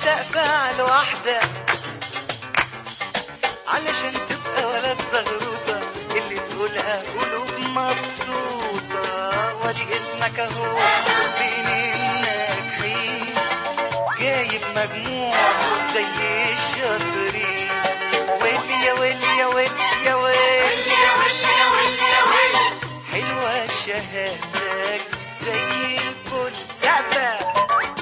سقفة على واحدة علشان تبقى ولا الزغروطة اللي تقولها قلوب مبسوطة وادي اسمك اهو بين الناجحين جايب مجموع زي الشاطرين ويلي يا ويلي يا ويلي يا ويلي حلوة شهادتك زي الفل سقفة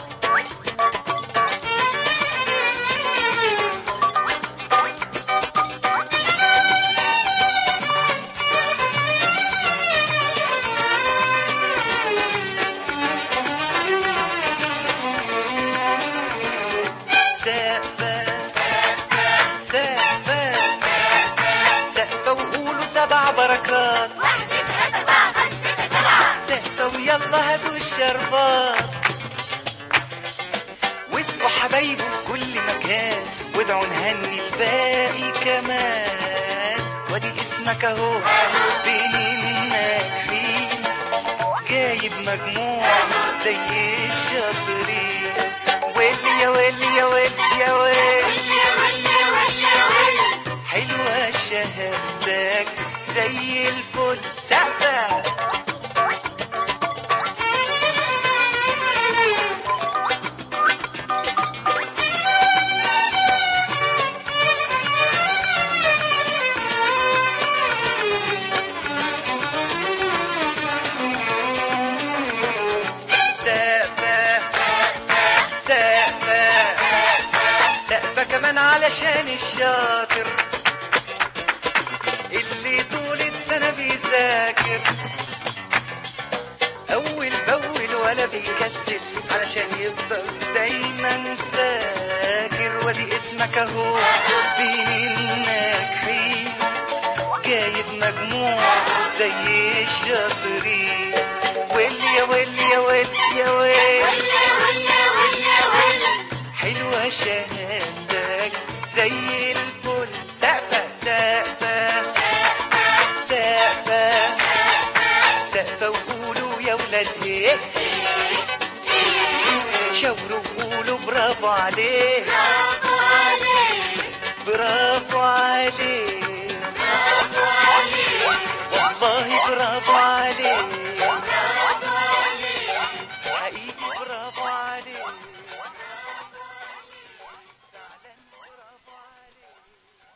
سقفة سقفة سقفة وقولوا سبع بركات سقفة ويلا هاتوا الشربات واسقوا حبايبه في كل مكان وادعوا نهني الباقي كمان وادي اسمك اهو بين الناجحين جايب مجموع زي الشاطرين ويلي يا ويلي يا ويلي يا ويلي حلوة شهادتك زي الفل سقفة سقفة سقفة سقفة كمان علشان الشاطر اللي طول السنة بيذاكر أول بأول ولا بيكسل علشان يفضل دايما فاكر ودي اسمك أهو بين الناجحين جايب مجموع زي الشاطرين ويلي يا ويلي يا ويلي يا ويلي حلوة شهادتك زي الفل سقفة سقفة سقفة سقفة وقولوا يا ولاد ايه شاوروا وقولوا برافو عليه